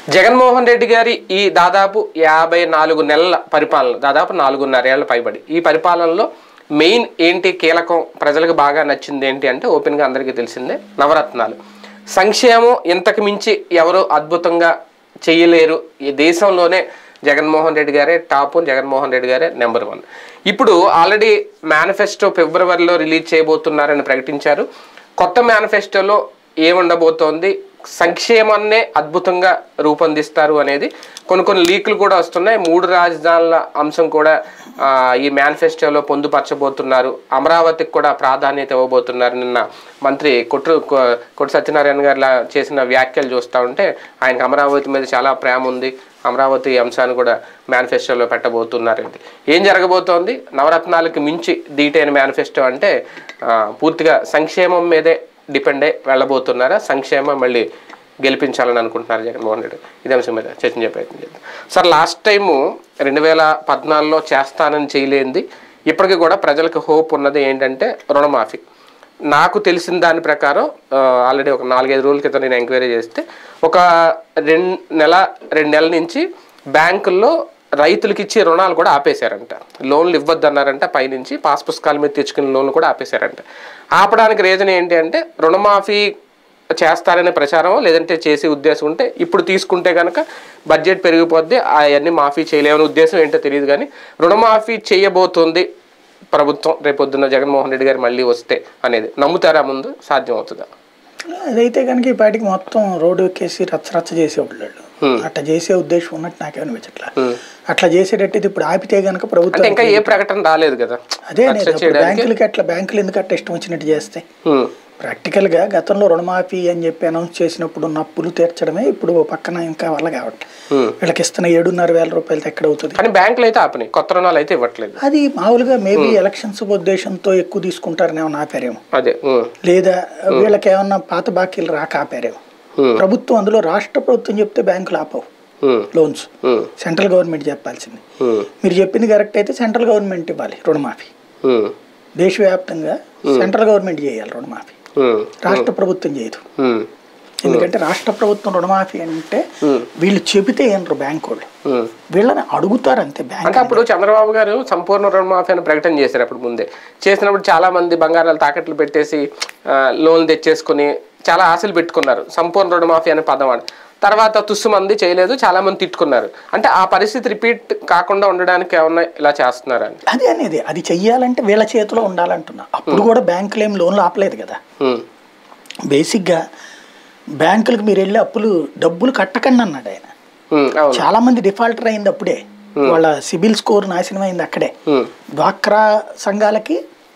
జగన్మోహన్ రెడ్డి గారి ఈ దాదాపు యాభై నాలుగు నెలల పరిపాలన దాదాపు నాలుగున్నర ఏళ్ల పైబడి ఈ పరిపాలనలో మెయిన్ ఏంటి కీలకం ప్రజలకు బాగా నచ్చింది ఏంటి అంటే ఓపెన్గా అందరికీ తెలిసిందే నవరత్నాలు సంక్షేమం ఇంతకు మించి ఎవరు అద్భుతంగా చేయలేరు ఈ దేశంలోనే జగన్మోహన్ రెడ్డి గారే టాప్ జగన్మోహన్ రెడ్డి గారే నెంబర్ వన్ ఇప్పుడు ఆల్రెడీ మేనిఫెస్టో ఫిబ్రవరిలో రిలీజ్ చేయబోతున్నారని ప్రకటించారు కొత్త మేనిఫెస్టోలో ఏముండబోతోంది సంక్షేమాన్నే అద్భుతంగా రూపొందిస్తారు అనేది కొన్ని కొన్ని లీకులు కూడా వస్తున్నాయి మూడు రాజధానుల అంశం కూడా ఆ, ఈ మేనిఫెస్టోలో పొందుపరచబోతున్నారు అమరావతికి కూడా ప్రాధాన్యత ఇవ్వబోతున్నారు నిన్న మంత్రి కొట్టు కొ- కొట్టు సత్యనారాయణ గారు లా చేసిన వ్యాఖ్యలు చూస్తూ ఉంటే ఆయనకు అమరావతి మీద చాలా ప్రేమ ఉంది అమరావతి అంశాన్ని కూడా మేనిఫెస్టోలో పెట్టబోతున్నారు ఇది ఏం జరగబోతోంది నవరత్నాలకు మించి డీటెయిన్ మేనిఫెస్టో అంటే ఆ, పూర్తిగా సంక్షేమం మీదే డిపెండ్ అయి వెళ్ళబోతున్నారా సంక్షేమం మళ్ళీ గెలిపించాలని అనుకుంటున్నారు జగన్మోహన్ రెడ్డి ఇదే అంశం మీద చర్చించే ప్రయత్నం చేద్దాం సార్ లాస్ట్ టైము రెండు వేల పద్నాలుగులో చేస్తానని చేయలేంది ఇప్పటికీ కూడా ప్రజలకు హోప్ ఉన్నది ఏంటంటే రుణమాఫీ నాకు తెలిసిన దాని ప్రకారం ఆల్రెడీ ఒక నాలుగైదు రోజుల క్రితం నేను ఎంక్వైరీ చేస్తే ఒక రెండు నెల రెండు నెలల నుంచి బ్యాంకుల్లో రైతులకి ఇచ్చే రుణాలు కూడా ఆపేశారంట లోన్లు ఇవ్వద్దన్నారంట పైనుంచి పాస్ పుస్తకాల మీద తెచ్చుకున్న లోన్లు కూడా ఆపేశారంట ఆపడానికి రీజన్ ఏంటి అంటే రుణమాఫీ చేస్తారనే ప్రచారం లేదంటే చేసే ఉద్దేశం ఉంటే ఇప్పుడు తీసుకుంటే కనుక బడ్జెట్ పెరిగిపోద్ది అవన్నీ మాఫీ చేయలేమని ఉద్దేశం ఏంటో తెలియదు కానీ రుణమాఫీ చేయబోతుంది ప్రభుత్వం రేపొద్దున్న జగన్మోహన్ రెడ్డి గారు మళ్ళీ వస్తే అనేది నమ్ముతారా ముందు సాధ్యం అవుతుందా అదైతే కనుక ఈ పాటికి మొత్తం రోడ్డు ఎక్కేసి రచ్చ రచ్చ చేసేవాళ్ళు అట్లా చేసే ఉద్దేశం ఉన్నట్టు నాకేమనిపించట్లా అట్లా చేసేటట్టు ఇప్పుడు ఆపితే కనుక అంటే ప్రభుత్వం ఇంకా ఏ ప్రకటన రాలేదు కదా అదే అనేది రచ్చ అప్పుడు చేయడానికి బ్యాంకులకి అట్లా బ్యాంకులు ఎందుకు అట్లా ఇష్టం వచ్చినట్టు చేస్తాయి హ్మ్. ప్రాక్టికల్గా గతంలో రుణమాఫీ అని చెప్పి అనౌన్స్ చేసినప్పుడు ఉన్న అప్పులు తీర్చడమే ఇప్పుడు ఓ పక్కన ఇంకా వల్ల కాబట్టి హ్మ్. వీళ్ళకి ఇస్తున్న ఏడున్నర వేల రూపాయలతో ఎక్కడ అవుతుంది కానీ బ్యాంకులు అయితే ఆపని కొత్త రుణాలు అయితే ఇవ్వట్లేదు అది మామూలుగా మేబీ ఎలక్షన్స్ ఉద్దేశంతో ఎక్కువ తీసుకుంటారని ఏమన్నా ఆపారేమో అదే హ్మ్. లేదా వీళ్ళకి ఏమన్నా పాత బాకీలు రాక ఆపారేమో హ్మ్. ప్రభుత్వం అందులో రాష్ట్ర ప్రభుత్వం చెప్తే బ్యాంకులు ఆపవు హ్మ్. లోన్స్ హ్మ్. సెంట్రల్ గవర్నమెంట్ చెప్పాల్సింది హ్మ్. మీరు చెప్పింది కరెక్ట్ అయితే సెంట్రల్ గవర్నమెంట్ ఇవ్వాలి రుణమాఫీ హ్మ్. దేశవ్యాప్తంగా సెంట్రల్ గవర్నమెంట్ చేయాలి రుణమాఫీ హ్మ్. రాష్ట్ర ప్రభుత్వం చేయదు హ్మ్. ఎందుకంటే రాష్ట్ర ప్రభుత్వం రుణమాఫీ అంటే వీళ్ళు చెబితే ఏంటారు బ్యాంక్ వాళ్ళు హ్మ్. వీళ్ళని అడుగుతారు అంతే బ్యాంక్ అంటే అప్పుడు చంద్రబాబు గారు సంపూర్ణ రుణమాఫీ అని ప్రకటన చేశారు అప్పుడు ముందే చేసినప్పుడు చాలా మంది బంగారాలు తాకట్లు పెట్టేసి ఆ, లోన్లు తెచ్చేసుకుని చాలా ఆశలు పెట్టుకున్నారు సంపూర్ణ రుణమాఫీ అనే పదం అని తర్వాత తుస్సు మంది చేయలేదు చాలా మంది తిట్టుకున్నారు అంటే ఆ పరిస్థితి రిపీట్ కాకుండా ఉండడానికి ఏమన్నా ఇలా చేస్తున్నారా అని అదే అనేది అది చెయ్యాలంటే వీళ్ళ చేతిలో ఉండాలంటున్నా అప్పుడు కూడా బ్యాంకులు ఏం లోన్లు ఆపలేదు కదా హ్మ్. బేసిక్గా బ్యాంకులకు మీరు వెళ్ళి అప్పులు డబ్బులు కట్టకండి అన్నాడు ఆయన హ్మ్. అవును చాలా మంది డిఫాల్టర్ అయింది అప్పుడే వాళ్ళ సిబిల్ స్కోర్ నాశనం అయింది అక్కడే హ్మ్. డ్వాక్రా సంఘాలకి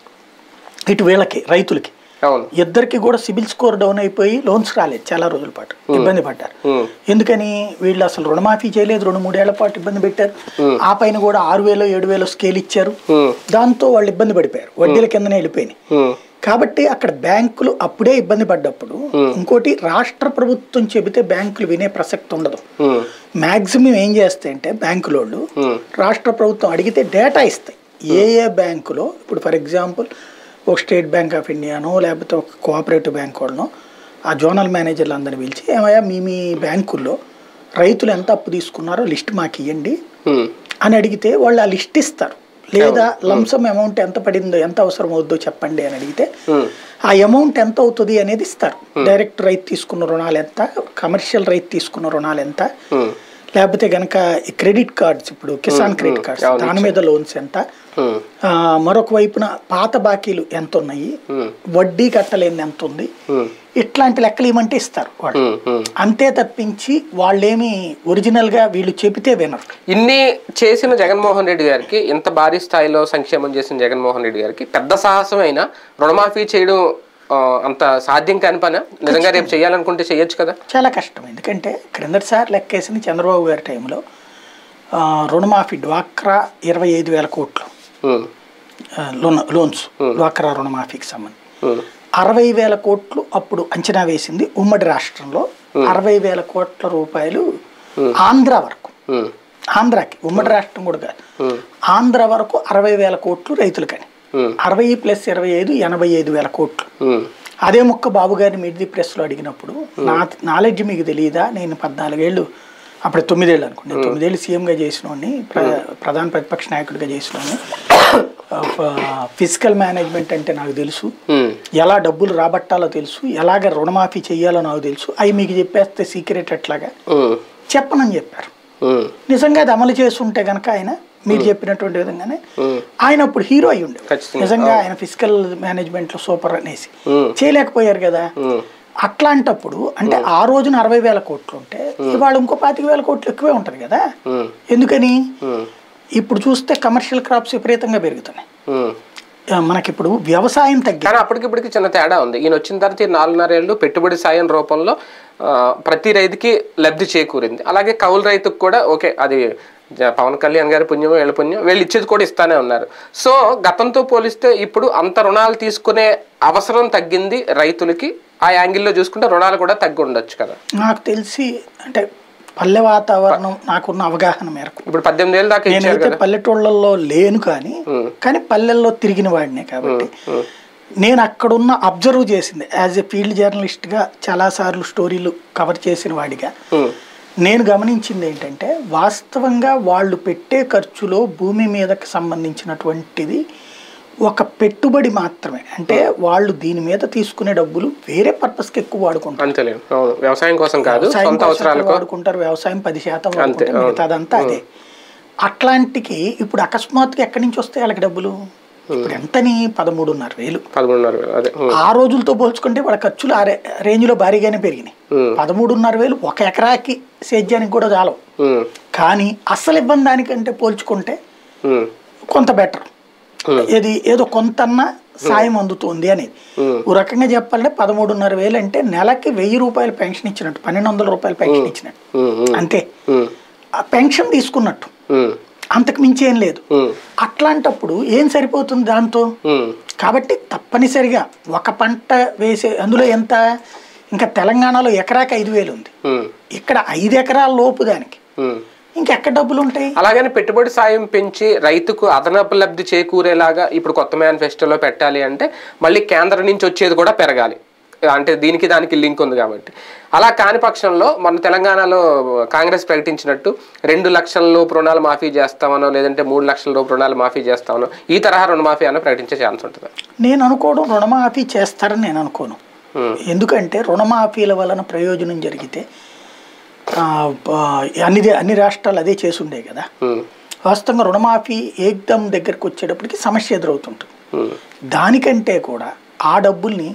ఇటు వీళ్ళకి రైతులకి అవును ఇద్దరికి కూడా సిబిల్ స్కోర్ డౌన్ అయిపోయి లోన్స్ రాలేదు చాలా రోజుల పాటు ఇబ్బంది పడ్డారు హ్మ్. ఎందుకని వీళ్ళు అసలు రుణమాఫీ చేయలేదు రెండు మూడేళ్ల పాటు ఇబ్బంది పెట్టారు ఆ పైన కూడా ఆరు వేలు ఏడు వేలు స్కేల్ ఇచ్చారు హ్మ్. దాంతో వాళ్ళు ఇబ్బంది పడిపోయారు వడ్డీల కిందనే వెళ్ళిపోయినాయి హ్మ్. కాబట్టి అక్కడ బ్యాంకులు అప్పుడే ఇబ్బంది పడ్డప్పుడు ఇంకోటి రాష్ట్ర ప్రభుత్వం చెబితే బ్యాంకులు వినే ప్రసక్తి ఉండదు హ్మ్. మాక్సిమం ఏం చేస్తాయంటే బ్యాంకుల వాళ్ళు హ్మ్. రాష్ట్ర ప్రభుత్వం అడిగితే డేటా ఇస్తాయి ఏ ఏ బ్యాంకులో ఇప్పుడు ఫర్ ఎగ్జాంపుల్ ఒక స్టేట్ బ్యాంక్ ఆఫ్ ఇండియానో లేకపోతే ఒక కోఆపరేటివ్ బ్యాంక్ వాళ్ళనో ఆ జోనల్ మేనేజర్లు అందరిని పిలిచి ఏమయ్యా మీ మీ బ్యాంకుల్లో రైతులు ఎంత అప్పు తీసుకున్నారో లిస్ట్ మాకు ఇవ్వండి హ్మ్. అని అడిగితే వాళ్ళు ఆ లిస్ట్ ఇస్తారు లేదా లంసమ్ అమౌంట్ ఎంత పడిందో ఎంత అవసరం అవుద్దో చెప్పండి అని అడిగితే హ్మ్. ఆ అమౌంట్ ఎంత అవుతుంది అనేది ఇస్తారు డైరెక్ట్ రైతు తీసుకున్న రుణాలు ఎంత కమర్షియల్ రైతు తీసుకున్న రుణాలు ఎంత హ్మ్. లేకపోతే కనుక ఈ క్రెడిట్ కార్డ్స్ ఇప్పుడు కిసాన్ క్రెడిట్ కార్డ్స్ దాని మీద లోన్స్ ఎంత హ్మ్. ఆ, మరొక వైపున పాత బాకీలు ఎంత ఉన్నాయి హ్మ్. వడ్డీ కట్టలేని ఎంత ఉంది హ్మ్. ఇట్లాంటి లెక్కలు ఇవ్వమంటే ఇస్తారు వాళ్ళు హ్మ్. హ్మ్. అంతే తప్పించి వాళ్ళేమి ఒరిజినల్ గా వీళ్ళు చెబితే వినరు ఇన్ని చేసిన జగన్మోహన్ రెడ్డి గారికి ఇంత భారీ స్థాయిలో సంక్షేమం చేసిన జగన్మోహన్ రెడ్డి గారికి పెద్ద సాహసమైన రుణమాఫీ చేయడం ఆ, అంత సాధ్యం కాని పని నిజంగా రేపు చేయాలనుకుంటే చేయొచ్చు కదా చాలా కష్టం ఎందుకంటే క్రిందటిసారి లెక్కేసిన చంద్రబాబు గారి టైంలో ఆ, రుణమాఫీ డ్వాక్రా ఇరవై ఐదు వేల కోట్లు హ్మ్. ఆ, లోన్ లోన్స్ డ్వాక్రా రుణమాఫీకి సంబంధించి హ్మ్. అరవై వేల కోట్లు అప్పుడు అంచనా వేసింది ఉమ్మడి రాష్ట్రంలో అరవై వేల కోట్ల రూపాయలు ఆంధ్ర వరకు హ్మ్. ఆంధ్రాకి ఉమ్మడి రాష్ట్రం కూడా కాదు హ్మ్. ఆంధ్ర వరకు అరవై వేల కోట్లు రైతులకని హ్మ్. అరవై ప్లస్ ఇరవై ఐదు ఎనభై ఐదు వేల కోట్లు హ్మ్. అదే ముక్క బాబు గారిని మిడిది ప్రెస్లో అడిగినప్పుడు నా నాలెడ్జ్ మీకు తెలియదా నేను పద్నాలుగేళ్ళు అప్పుడు తొమ్మిదేళ్ళు అనుకోండి నేను తొమ్మిదేళ్ళు సీఎంగా చేసినోడిని ప్ర ప్రధాన ప్రతిపక్ష నాయకుడిగా చేసినోడిని ఫిజికల్ మేనేజ్మెంట్ అంటే నాకు తెలుసు ఉమ్, ఎలా డబ్బులు రాబట్టాలో తెలుసు ఎలాగ రుణమాఫీ చేయాలో నాకు తెలుసు అవి మీకు చెప్పేస్తే సీక్రెట్ ఎట్లాగా ఉమ్, చెప్పనని చెప్పారు ఉమ్, నిజంగా అది అమలు చేస్తుంటే గనక ఆయన మీరు చెప్పినటువంటి విధంగానే ఉమ్, ఆయన అప్పుడు హీరో అయి ఉండే ఖచ్చితంగా. నిజంగా ఆయన ఫిజికల్ మేనేజ్మెంట్ లో సూపర్ అనేసి ఉమ్, చేయలేకపోయారు కదా ఉమ్, అట్లాంటప్పుడు అంటే ఆ రోజున అరవై వేల కోట్లు ఉంటే ఇవాళ ఇంకో పాతిక వేల కోట్లు ఎక్కువే ఉంటది కదా ఉమ్, ఎందుకని ఉమ్, ఇప్పుడు చూస్తే కమర్షియల్ క్రాప్స్ విపరీతంగా పెరుగుతున్నాయి ఉమ్. ఆ, మనకిప్పుడు వ్యవసాయం తగ్గి కానీ అప్పటికిప్పటికి చిన్న తేడా ఉంది ఈయన వచ్చిన తర్వాత ఈ నాలుగున్నర ఏళ్ళు పెట్టుబడి సాయం రూపంలో ఆ, ప్రతి రైతుకి లబ్ధి చేకూరింది అలాగే కౌలు రైతుకు కూడా ఓకే అది జ- పవన్ కళ్యాణ్ గారి పుణ్యం వీళ్ళ పుణ్యం వీళ్ళు ఇచ్చేది కూడా ఇస్తానే ఉన్నారు సో గతంతో పోలిస్తే ఇప్పుడు అంత రుణాలు తీసుకునే అవసరం తగ్గింది రైతులకి ఆ యాంగిల్లో చూసుకుంటే రుణాలు కూడా తగ్గి ఉండొచ్చు కదా నాకు తెలిసి అంటే పల్లె వాతావరణం నాకున్న అవగాహన మేరకు ఇప్పుడు పద్దెనిమిది ఏళ్ళు దాకా ఇచ్చారు నేనైతే కదా పల్లెటూళ్ళల్లో లేను కానీ కానీ పల్లెల్లో తిరిగిన వాడినే కాబట్టి ఉమ్, నేను అక్కడున్న అబ్జర్వ్ చేసింది యాజ్ ఎ ఫీల్డ్ జర్నలిస్ట్గా చాలాసార్లు స్టోరీలు కవర్ చేసిన వాడిగా ఉమ్, నేను గమనించింది ఏంటంటే వాస్తవంగా వాళ్ళు పెట్టే ఖర్చులో భూమి మీదకి సంబంధించినటువంటిది ఒక పెట్టుబడి మాత్రమే అంటే వాళ్ళు దీని మీద తీసుకునే డబ్బులు వేరే పర్పస్కి ఎక్కువ వాడుకుంటారు అంతేలేదు అవును వ్యవసాయం కోసం కాదు వ్యవసాయం సొంత కోసం అవసరాలకు వాడుకుంటారు వ్యవసాయం పది శాతం వాడుకుంటారు మిగతాదంతా అదే అట్లాంటికి ఇప్పుడు అకస్మాత్తుగా ఎక్కడి నుంచి వస్తాయి వాళ్ళకి డబ్బులు ఇప్పుడు ఎంతని పదమూడున్నర వేలు పదమూడున్నర వేలు అదే ఉమ్, ఆ రోజులతో పోల్చుకుంటే వాళ్ళ ఖర్చులు ఆ రే- రేంజ్లో భారీగానే పెరిగినాయి ఉమ్, పదమూడున్నర వేలు ఒక ఎకరాకి సేద్యానికి కూడా చాలవు ఉమ్, కానీ అసలు ఇబ్బంది దానికంటే పోల్చుకుంటే ఉమ్, కొంత బెటర్ ఉమ్, ఏది ఏదో కొంతన్నా సాయం అందుతోంది అనేది ఉమ్. ఓ రకంగా చెప్పాలంటే పదమూడున్నర వేలు అంటే నెలకి వెయ్యి రూపాయలు పెన్షన్ ఇచ్చినట్టు పన్నెండు వందల రూపాయలు పెన్షన్ ఇచ్చినట్టు ఉమ్, ఉమ్, అంతే ఉమ్, ఆ పెన్షన్ తీసుకున్నట్టు ఉమ్, అంతకు మించి ఏం లేదు ఉమ్, అట్లాంటప్పుడు ఏం సరిపోతుంది దాంతో ఉమ్, కాబట్టి తప్పనిసరిగా ఒక పంట వేసే అందులో ఎంత ఇంకా తెలంగాణలో ఎకరాకి ఐదు వేలు ఉంది ఉమ్, ఇక్కడ ఐదు ఎకరాల లోపు దానికి ఉమ్. ఇంకెక్కడ డబ్బులు ఉంటాయి అలాగని పెట్టుబడి సాయం పెంచి రైతుకు అదనపు లబ్ధి చేకూరేలాగా ఇప్పుడు కొత్త మేనిఫెస్టోలో పెట్టాలి అంటే మళ్ళీ కేంద్రం నుంచి వచ్చేది కూడా పెరగాలి అంటే దీనికి దానికి లింక్ ఉంది కాబట్టి అలా కాని పక్షంలో మన తెలంగాణలో కాంగ్రెస్ ప్రకటించినట్టు రెండు లక్షల లోపు రుణాలు మాఫీ చేస్తామనో లేదంటే మూడు లక్షల లోపు రుణాలు మాఫీ చేస్తామనో ఈ తరహా రుణమాఫీ అన్న ప్రకటించే ఛాన్స్ ఉంటుంది నేను అనుకోవడం రుణమాఫీ చేస్తారని నేను అనుకోను ఉమ్, ఎందుకంటే రుణమాఫీల వలన ప్రయోజనం జరిగితే ఆ, బ- అన్ని దే- అన్ని రాష్ట్రాలు అదే చేసుండే కదా ఉమ్, వాస్తవంగా రుణమాఫీ ఏకదం దగ్గరకు వచ్చేటప్పటికి సమస్య ఎదురవుతుంటుంది ఉమ్, దానికంటే కూడా ఆ డబ్బుల్ని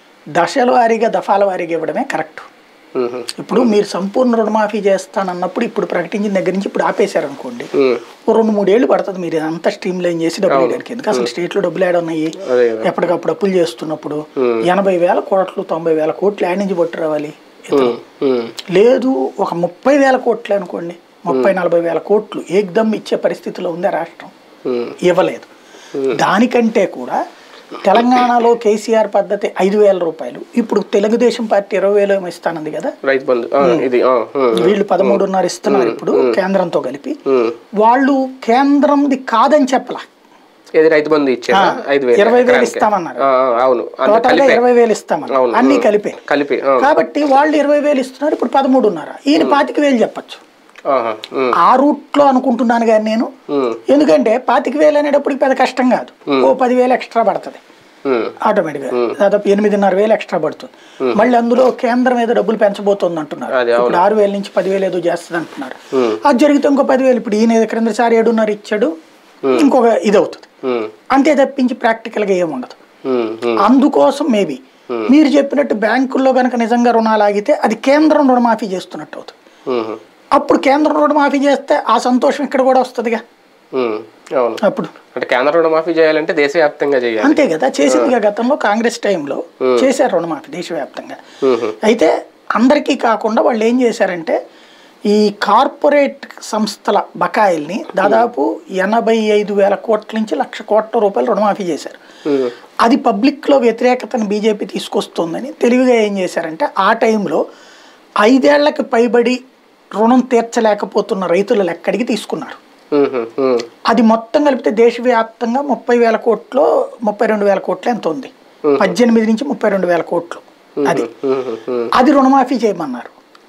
దశల వారీగా దఫాల వారీగా ఇవ్వడమే కరెక్ట్ ఉమ్, ఇప్పుడు మీరు సంపూర్ణ రుణమాఫీ చేస్తానన్నప్పుడు ఇప్పుడు ప్రకటించిన దగ్గర నుంచి ఇప్పుడు ఆపేశారు అనుకోండి ఉమ్, ఓ రెండు మూడేళ్ళు పడుతుంది మీరు అంతా స్ట్రీమ్ లైన్ చేసి డబ్బులు వేయడానికి ఎందుకు అసలు స్టేట్లో డబ్బులు ఏడ ఉన్నాయి అదే కదా ఎప్పటికప్పుడు అప్పులు చేస్తున్నప్పుడు ఎనభై వేల కోట్లు తొంభై వేల కోట్లు యాడ్ నుంచి పట్టు రావాలి ఉమ్, ఉమ్, లేదు ఒక ముప్పై వేల కోట్లు అనుకోండి ముప్పై నలభై వేల కోట్లు ఏకదమ్ ఇచ్చే పరిస్థితిలో ఉంది ఆ రాష్ట్రం ఉమ్, ఇవ్వలేదు దానికంటే కూడా తెలంగాణలో కేసీఆర్ పద్ధతి ఐదు వేల రూపాయలు ఇప్పుడు తెలుగుదేశం పార్టీ ఇరవై వేలు ఏమో ఇస్తానంది కదా రైతు బంధు ఆ, ఇది ఆ, ఉమ్, వీళ్ళు పదమూడున్నర ఇస్తున్నారు ఇప్పుడు కేంద్రంతో కలిపి ఉమ్. వాళ్ళు కేంద్రంది కాదని చెప్పలా ఏది రైతు బంధు ఇచ్చేదా ఆ, ఐదు వేలు ఇరవై వేలు ఎకరానికి? ఇస్తామన్నారు. ఆ, ఆ, అవును అంటే టోటల్ గా కలిపే ఇరవై వేలు ఇస్తామన్నారు అవును, అన్ని అవును. కలిపే కలిపి ఆ, కాబట్టి వాళ్ళు ఇరవై వేలు ఇస్తున్నారు ఇప్పుడు పదమూడున్నర ఈయన పాతిక వేలు చెప్పచ్చు ఆహా, ఉమ్, ఆ రూట్ లో అనుకుంటున్నాను కానీ నేను ఉమ్, ఎందుకంటే పాతిక వేలు అనేటప్పటికి పెద్ద కష్టం కాదు ఓ పదివేలు ఎక్స్ట్రా పడుతుంది ఉమ్, ఆటోమేటిక్గా దాదాపు ఎనిమిదిన్నర వేలు ఎక్స్ట్రా పడుతుంది మళ్ళీ అందులో కేంద్రం ఏదో డబ్బులు పెంచబోతోంది అంటున్నారు అది అవును. ఇప్పుడు ఆరు వేల నుంచి పదివేలు ఏదో చేస్తుంది అంటున్నారు అది జరిగితే ఇంకో పదివేలు ఇప్పుడు ఈయన క్రిందసారి ఏడున్నర ఇచ్చాడు ఇంకొక ఇది అవుతుంది ఉమ్, అంతే తప్పించి ప్రాక్టికల్గా ఏముండదు ఉమ్, ఉమ్, అందుకోసం మేబీ మీరు చెప్పినట్టు బ్యాంకుల్లో కనుక నిజంగా రుణాలు ఆగితే అది కేంద్రం రుణమాఫీ చేస్తున్నట్టు అవుతుంది ఉమ్, అప్పుడు కేంద్రం రుణమాఫీ చేస్తే ఆ సంతోషం ఇక్కడ కూడా వస్తుందిగా ఉమ్, అవును అప్పుడు అంటే కేంద్ర రుణమాఫీ చేయాలంటే దేశవ్యాప్తంగా చేయాలి అంతే కదా చేసిందిగా గతంలో కాంగ్రెస్ టైంలో చేశారు రుణమాఫీ దేశవ్యాప్తంగా ఉమ్, అయితే అందరికీ కాకుండా వాళ్ళు ఏం చేశారంటే ఈ కార్పొరేట్ సంస్థల బకాయిల్ని దాదాపు ఎనభై ఐదు వేల కోట్ల నుంచి లక్ష కోట్ల రూపాయలు రుణమాఫీ చేశారు ఉమ్, అది పబ్లిక్లో వ్యతిరేకతను బీజేపీ తీసుకొస్తుందని తెలివిగా ఏం చేశారంటే ఆ టైంలో ఐదేళ్లకు పైబడి రుణం తీర్చలేకపోతున్న రైతుల లెక్కడికి తీసుకున్నారు ఉమ్, ఉమ్, అది మొత్తం కలిపితే దేశవ్యాప్తంగా ముప్పై వేల కోట్లు ముప్పై రెండు వేల కోట్లు ఎంత ఉంది పద్దెనిమిది నుంచి ముప్పై రెండు వేల కోట్లు అది ఉమ్, ఉమ్, అది రుణమాఫీ చేయమన్నారు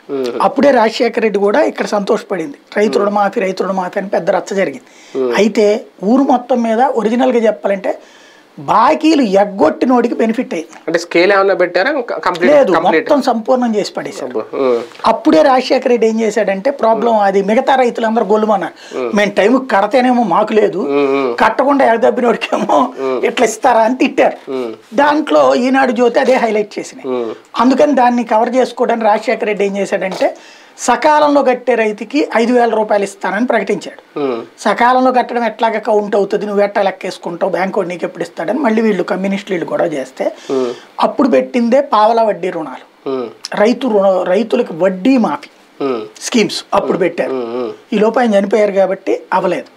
అప్పుడే రాజశేఖర రెడ్డి కూడా ఇక్కడ సంతోషపడింది రైతు రుణమాఫీ రైతు రుణమాఫీ అని పెద్ద రచ్చ జరిగింది అయితే ఊరు మొత్తం మీద ఒరిజినల్గా చెప్పాలంటే బాకీలు ఎగ్గొట్టినోడికి బెనిఫిట్ అయింది అంటే స్కేల్ ఏమన్నా పెట్టారా కంప్లీట్ లేదు కంప్లీట్ మొత్తం సంపూర్ణం చేసి పడేశారు అప్పుడే రాజశేఖర రెడ్డి ఏం చేశాడంటే ప్రాబ్లం అది మిగతా రైతులందరూ గొల్లుమన్నారు మేము టైంకి కడతేనేమో మాకు లేదు కట్టకుండా ఎగదబ్బినోడికేమో ఇట్లా ఇస్తారా అని తిట్టారు దాంట్లో ఈనాడు జ్యోతి అదే హైలైట్ చేసినాయి అందుకని దాన్ని కవర్ చేసుకోవడానికి రాజశేఖర రెడ్డి ఏం చేశాడంటే సకాలంలో కట్టే రైతుకి ఐదు వేల రూపాయలు ఇస్తానని ప్రకటించాడు సకాలంలో కట్టడం ఎట్లాగా కౌంట్ అవుతుంది నువ్వు ఎట్లా లెక్కేసుకుంటావు బ్యాంకు వాడు నీకు ఎప్పుడు ఇస్తాడని మళ్ళీ వీళ్ళు కమ్యూనిస్టులు వీళ్ళు గొడవ చేస్తే అప్పుడు పెట్టిందే పావలా వడ్డీ రుణాలు రైతు రుణ రైతులకు వడ్డీ మాఫీ స్కీమ్స్ అప్పుడు పెట్టారు ఈ లోపు ఆయన చనిపోయారు కాబట్టి అవ్వలేదు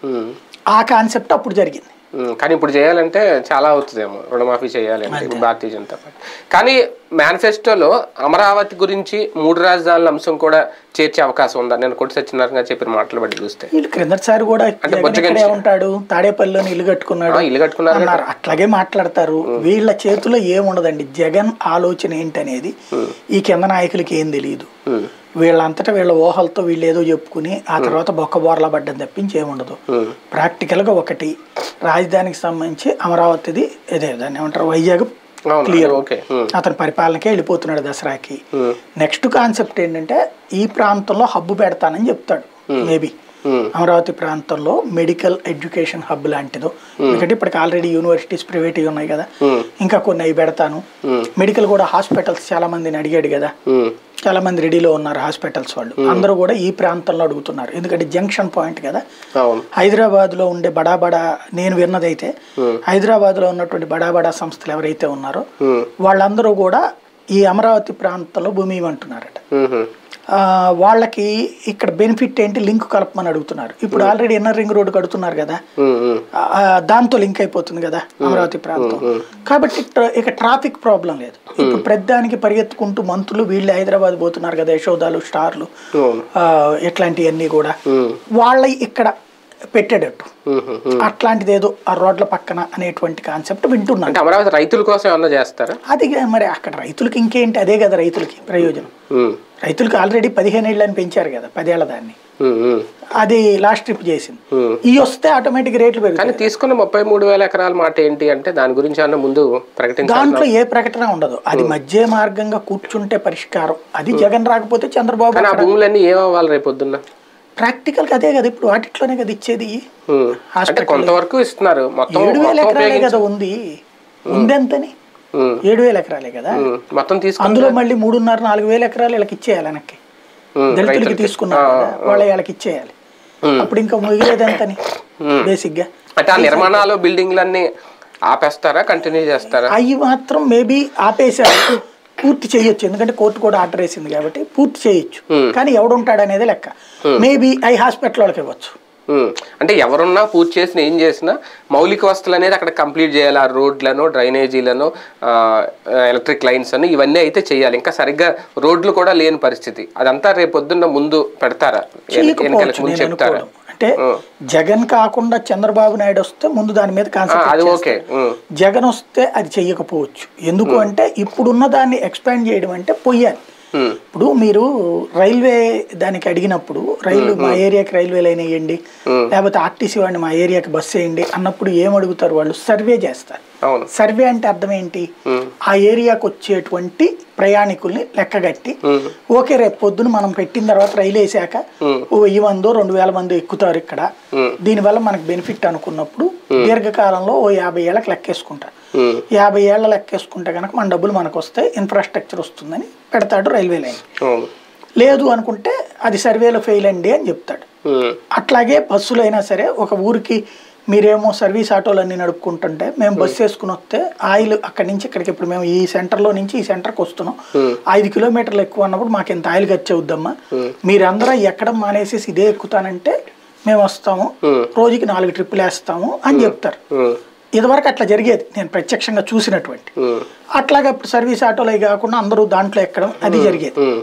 ఆ కాన్సెప్ట్ అప్పుడు జరిగింది కానీ ఇప్పుడు చేయాలంటే చాలా అవుతుందేమో రుణమాఫీ చేయాలి అంటే ఇప్పుడు భారతీయ జనతా పార్టీ కానీ మేనిఫెస్టోలో అమరావతి గురించి మూడు రాజధానుల అంశం కూడా చేర్చే అవకాశం ఉందా నేను కొట్టి సత్యనారాయణ గారు చెప్పిన మాటలు బట్టి చూస్తే వీళ్ళు క్రిందటిసారి కూడా జగన్ బుజ్జగించి- ఇక్కడే ఉంటాడు తాడేపల్లిలోని ఇల్లు కట్టుకున్నాడు ఆ, ఇల్లు కట్టుకున్నారు అన్నారు అట్లాగే మాట్లాడతారు వీళ్ళ చేతిలో ఏముండదండి జగన్ ఆలోచన ఏంటనేది ఈ కింద నాయకులకి ఏం తెలియదు ఉమ్, వీళ్ళంతటా వీళ్ళ ఊహలతో వీళ్ళు ఏదో చెప్పుకుని ఆ తర్వాత బొక్క బోర్లా పడ్డం తప్పించి ఏముండదు ఉమ్, ప్రాక్టికల్గా ఒకటి రాజధానికి సంబంధించి అమరావతిది ఇదే దాన్ని ఏమంటారు వైజాగ్ అవును క్లియర్ ఓకే ఉమ్, అతని పరిపాలనకే వెళ్ళిపోతున్నాడు దసరాకి ఉమ్, నెక్స్ట్ కాన్సెప్ట్ ఏంటంటే ఈ ప్రాంతంలో హబ్బు పెడతానని చెప్తాడు మేబీ ఉమ్, అమరావతి ప్రాంతంలో మెడికల్ ఎడ్యుకేషన్ హబ్ లాంటిదో ఎందుకంటే ఇప్పటికి ఆల్రెడీ యూనివర్సిటీస్ ప్రైవేట్ ఉన్నాయి కదా ఉమ్, ఇంకా కొన్ని అవి పెడతాను ఉమ్, మెడికల్ కూడా హాస్పిటల్స్ చాలా మందిని అడిగాడు కదా ఉమ్, చాలా మంది రెడీలో ఉన్నారు హాస్పిటల్స్ వాళ్ళు అందరూ కూడా ఈ ప్రాంతంలో అడుగుతున్నారు ఎందుకంటే జంక్షన్ పాయింట్ కదా అవును హైదరాబాద్ లో ఉండే బడా బడా నేను విన్నదైతే హైదరాబాద్ లో ఉన్నటువంటి బడా బడా సంస్థలు ఎవరైతే ఉన్నారో ఉమ్, వాళ్ళందరూ కూడా ఈ అమరావతి ప్రాంతంలో భూమి ఇవ్వమంటున్నారట ఉమ్, ఆ, వాళ్ళకి ఇక్కడ బెనిఫిట్ ఏంటి లింక్ కలపమని అడుగుతున్నారు ఇప్పుడు ఆల్రెడీ ఇన్నర్ రింగ్ రోడ్ కడుతున్నారు కదా ఉమ్, ఉమ్, ఆ, దాంతో లింక్ అయిపోతుంది కదా అమరావతి ప్రాంతం కాబట్టి ట్ర- ఇక ట్రాఫిక్ ప్రాబ్లం లేదు ఇప్పుడు ప్రతిదానికి పరిగెత్తుకుంటూ మంత్రులు వీళ్ళు హైదరాబాద్ పోతున్నారు కదా యశోదాలు స్టార్లు అవును ఆ, ఇట్లాంటివన్నీ కూడా ఉమ్, వాళ్ళ ఇక్కడ పెట్టేటట్టు ఉమ్, ఉమ్. అట్లాంటిది ఏదో ఆ రోడ్ల పక్కన అనేటువంటి కాన్సెప్ట్ వింటున్నాను అంటే అమరావతి రైతుల కోసం ఏమన్నా చేస్తారా అది మరి అక్కడ రైతులకి ఇంకేంటి అదే కదా రైతులకి ప్రయోజనం ఉమ్, రైతులకు ఆల్రెడీ పదిహేను ఏళ్ళని పెంచారు కదా పదేళ్ల దాన్ని ఉమ్, ఉమ్, అది లాస్ట్ ట్రిప్ చేసింది ఉమ్. ఈ వస్తే ఆటోమేటిక్ రేట్లు కానీ పెరుగుతాయి తీసుకున్న ముప్పై మూడు వేల ఎకరాల మాట ఏంటి అంటే దాని గురించి అన్న ముందు ప్రకటించాలి దాంట్లో ఏ ప్రకటన ఉండదు అది మధ్య మార్గంగా కూర్చుంటే పరిష్కారం అది జగన్ రాకపోతే చంద్రబాబు కానీ ఆ భూములన్నీ ఏమవ్వాలి రేపు పొద్దున్న ప్రాక్టికల్ అదే కదా ఇప్పుడు వాటిట్లోనే కదా ఇచ్చేది ఉమ్. అంటే కొంతవరకు ఇస్తున్నారు మొత్తం ఏడు వేల మొత్తం ఎకరాలే ఉపయోగించి కదా ఉంది ఉందెంతని ఉమ్, ఏడు వేల ఎకరాలే కదా ఉమ్, మొత్తం తీసుకుని అందులో మళ్ళీ మూడున్నర నాలుగు వేల ఎకరాలు వీళ్ళకి ఇచ్చేయాలి వెనక్కి ఉమ్, దళితులకి రైతులకి. తీసుకున్నారు కదా వాళ్ళ వీళ్ళకి ఇచ్చేయాలి ఉమ్. అప్పుడు ఇంకా మిగిలేదు ఎంతని బేసిక్ గా అంటే ఆ నిర్మాణాలు బిల్డింగ్లన్నీ ఆపేస్తారా కంటిన్యూ చేస్తారా అవి మాత్రం మేబీ ఆపేశారు పూర్తి చేయొచ్చు ఎందుకంటే కోర్టు కూడా ఆర్డర్ వేసింది కాబట్టి పూర్తి చేయొచ్చు కానీ ఎవడుంటాడు అనేది లెక్క మేబీ అవి హాస్పిటల్ వాళ్ళకి ఇవ్వచ్చు ఉమ్. అంటే ఎవరున్నా పూర్తి చేసినా ఏం చేసినా మౌలిక వస్తువులు అనేది అక్కడ కంప్లీట్ చేయాలి ఆ రోడ్లను డ్రైనేజీలను ఆ, ఎలక్ట్రిక్ లైన్స్ అని ఇవన్నీ అయితే చేయాలి ఇంకా సరిగ్గా రోడ్లు కూడా లేని పరిస్థితి అదంతా రేపు పొద్దున్న ముందు పెడతారా ఎన్ని- ఎన్నికలకు చేయకపోవచ్చు ముందు నేను చెప్తారా అనుకోవడం అంటే జగన్ కాకుండా చంద్రబాబు నాయుడు వస్తే ముందు దాని మీద ఆ, అది కాన్సెప్ట్ ఓకే ఉమ్, జగన్ వస్తే అది చెయ్యకపోవచ్చు ఎందుకు అంటే ఇప్పుడున్న దాన్ని ఎక్స్పాండ్ చేయడం అంటే పొయ్యాలి ఉమ్, ఇప్పుడు మీరు రైల్వే దానికి అడిగినప్పుడు రైలు మా ఏరియాకి రైల్వే లైన్ వేయండి లేకపోతే ఆర్టీసీ వాడిని మా ఏరియాకి బస్సు వేయండి అన్నప్పుడు ఏం అడుగుతారు వాళ్ళు సర్వే చేస్తారు అవును సర్వే అంటే అర్థం ఏంటి ఉమ్, ఆ ఏరియాకి వచ్చేటువంటి ప్రయాణికుల్ని లెక్కగట్టి ఉమ్, ఓకే రేపు పొద్దున మనం పెట్టిన తర్వాత రైలు వేసాక ఉమ్. ఓ వెయ్యి మందో రెండు వేల మంది ఎక్కుతారు ఇక్కడ ఉమ్. దీనివల్ల మనకు బెనిఫిట్ అనుకున్నప్పుడు దీర్ఘకాలంలో ఓ యాభై ఏళ్ళకి లెక్కేసుకుంటారు ఉమ్, యాభై ఏళ్ళ లెక్కేసుకుంటే కనుక మన డబ్బులు మనకు వస్తాయి ఇన్ఫ్రాస్ట్రక్చర్ వస్తుందని పెడతాడు రైల్వే లైన్ అవును లేదు అనుకుంటే అది సర్వేలో ఫెయిల్ అండి అని చెప్తాడు ఉమ్, అట్లాగే బస్సులు అయినా సరే ఒక ఊరికి మీరేమో సర్వీస్ ఆటోలు అన్ని నడుపుకుంటుంటే మేము బస్సు వేసుకుని వస్తే ఆయిల్ అక్కడి నుంచి ఇక్కడికి ఇప్పుడు మేము ఈ సెంటర్లో నుంచి ఈ సెంటర్కి వస్తున్నాం ఐదు కిలోమీటర్లు ఎక్కువ అన్నప్పుడు మాకు ఇంత ఆయిల్ ఖర్చు అవుద్దమ్మా మీరందరూ ఎక్కడ మానేసేసి ఇదే ఎక్కుతానంటే మేము వస్తాము ఉమ్, రోజుకి నాలుగు ట్రిప్పులు వేస్తాము అని చెప్తారు ఉమ్, ఇదివరకు అట్లా జరిగేది నేను ప్రత్యక్షంగా చూసినటువంటి ఉమ్, అట్లాగే ఇప్పుడు సర్వీస్ ఆటోలు అవి కాకుండా అందరూ దాంట్లో ఎక్కడం అది జరిగేది ఉమ్,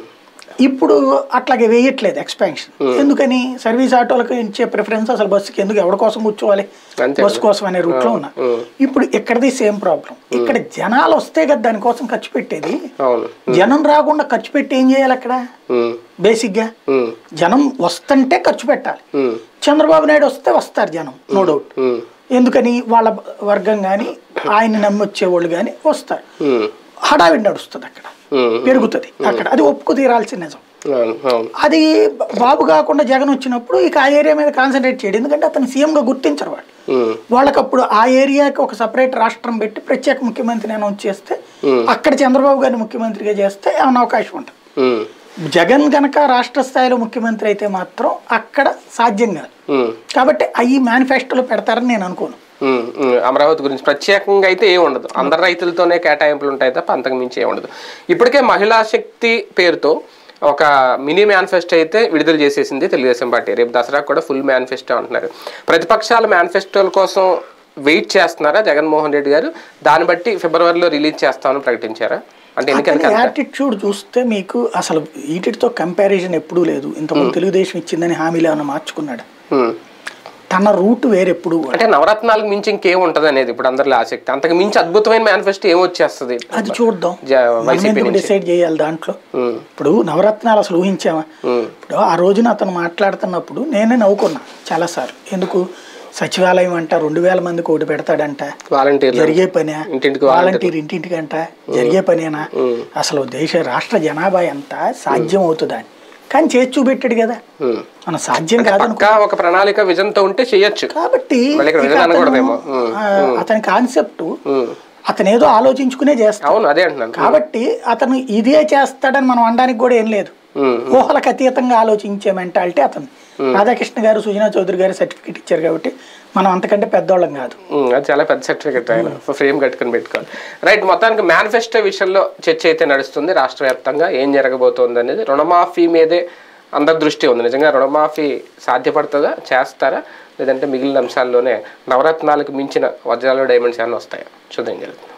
ఇప్పుడు అట్లాగే వేయట్లేదు ఎక్స్పాన్షన్ ఎందుకని సర్వీస్ ఆటోలకు ఇచ్చే ప్రిఫరెన్స్ అసలు బస్సుకి ఎందుకు ఎవరి కోసం కూర్చోవాలి అంతే బస్సు కోసం అనే రూట్లో ఉన్నా ఇప్పుడు ఇక్కడది సేమ్ ప్రాబ్లం ఇక్కడ జనాలు వస్తే కదా దానికోసం ఖర్చు పెట్టేది అవును జనం రాకుండా ఖర్చు పెట్టి ఏం చేయాలి అక్కడ ఉమ్, బేసిక్గా ఉమ్, జనం వస్తుంటే ఖర్చు పెట్టాలి ఉమ్, చంద్రబాబు నాయుడు వస్తే వస్తారు జనం నో డౌట్ ఉమ్, ఎందుకని వాళ్ళ వర్గం కానీ ఆయన నమ్మి వచ్చేవాళ్ళు కానీ వస్తారు ఉమ్, హడావిడి నడుస్తుంది అక్కడ ఉమ్, పెరుగుతుంది అక్కడ అది ఒప్పుకు తీరాల్సిన నిజం అవును అవును అది బాబు కాకుండా జగన్ వచ్చినప్పుడు ఇక ఆ ఏరియా మీద కాన్సన్ట్రేట్ చేయడు ఎందుకంటే అతను సీఎంగా గుర్తించరు వాళ్ళు ఉమ్, వాళ్ళకి అప్పుడు ఆ ఏరియాకి ఒక సపరేట్ రాష్ట్రం పెట్టి ప్రత్యేక ముఖ్యమంత్రిని అనౌన్స్ చేస్తే అక్కడ చంద్రబాబు గారిని ముఖ్యమంత్రిగా చేస్తే ఏమైనా అవకాశం ఉంటుంది ఉమ్, జగన్ గనక రాష్ట్ర స్థాయిలో ముఖ్యమంత్రి అయితే మాత్రం అక్కడ సాధ్యం కాదు ఉమ్, కాబట్టి అవి మేనిఫెస్టోలో పెడతారని నేను అనుకోను ఉమ్, ఉమ్, అమరావతి గురించి ప్రత్యేకంగా అయితే ఏం ఉండదు అందరు రైతులతోనే కేటాయింపులు ఉంటాయి తప్ప అంతకు మించి ఏం ఉండదు ఇప్పటికే మహిళా శక్తి పేరుతో ఒక మినీ మేనిఫెస్టో అయితే విడుదల చేసేసింది తెలుగుదేశం పార్టీ రేపు దసరా కూడా ఫుల్ మేనిఫెస్టో అంటున్నారు ప్రతిపక్షాల మేనిఫెస్టోల కోసం వెయిట్ చేస్తున్నారా జగన్మోహన్ రెడ్డి గారు దాన్ని బట్టి ఫిబ్రవరిలో రిలీజ్ చేస్తామని ప్రకటించారా అంటే ఎన్నికలకి అంత యాటిట్యూడ్ చూస్తే మీకు అసలు వీటితో కంపారిజన్ ఎప్పుడూ లేదు ఇంతకుముందు తెలుగుదేశం ఇచ్చిందని హామీలు ఏమైనా మార్చుకున్నాడు ఉమ్. తన రూట్ వేరెప్పుడు కూడా అంటే నవరత్నాలకు మించి ఇంకేం ఉంటది అనేది ఇప్పుడు అందరిలో ఆసక్తి అంతకు మించి అద్భుతమైన మేనిఫెస్టో ఏం వచ్చేస్తుంది అది చూద్దాం జ- మనం వైసీపీ ఎందుకు నుంచి డిసైడ్ చేయాలి దాంట్లో ఉమ్, ఇప్పుడు నవరత్నాలు అసలు ఊహించామా ఉమ్, ఇప్పుడు ఆ రోజున అతను మాట్లాడుతున్నప్పుడు నేనే నవ్వుకున్నా చాలాసార్లు ఎందుకు సచివాలయం అంట రెండు వేల మందికి ఒకటి పెడతాడంట వాలంటీర్లు జరిగే పనే ఇంటింటికి వాలంటీర్ ఇంటింటికంట జరిగే పనేనా అసలు దేశ రాష్ట్ర జనాభా ఎంత సాధ్యం అవుతుందా అని కానీ చేసి చూపెట్టాడు కదా ఉమ్. మనం సాధ్యం కాదనుకో పక్కా ఒక ప్రణాళిక విజన్ తో ఉంటే చేయొచ్చు కాబట్టి మళ్ళీ ఇక్కడ ఇక విజన్ అతను, అనకూడదేమో. ఉమ్, ఆ, అతని కాన్సెప్ట్ ఉమ్. అతను ఏదో ఆలోచించుకునే చేస్తాడు అవును అదే అంటున్నాను కాబట్టి అతను ఇదే చేస్తాడని మనం అనడానికి కూడా ఏం లేదు ఉమ్, ఊహలకు అతీతంగా ఆలోచించే మెంటాలిటీ అతను రాధాకృష్ణ గారు సుజనా చౌదరి గారు సర్టిఫికేట్ ఇచ్చారు కాబట్టి మనం అంతకంటే పెద్దోళ్ళం కాదు ఉమ్, అది చాలా పెద్ద సర్టిఫికెట్ ఆయన ఫ్రేమ్ కట్టుకుని పెట్టుకోవాలి రైట్ మొత్తానికి మేనిఫెస్టో విషయంలో చర్చ అయితే నడుస్తుంది రాష్ట్ర వ్యాప్తంగా ఏం జరగబోతోంది అనేది రుణమాఫీ మీదే అందరి దృష్టి ఉంది నిజంగా రుణమాఫీ సాధ్యపడుతుందా చేస్తారా లేదంటే మిగిలిన అంశాల్లోనే నవరత్నాలకు మించిన వజ్రాలు డైమండ్స్ ఏమైనా వస్తాయా చూద్దాం జరుగుతుంది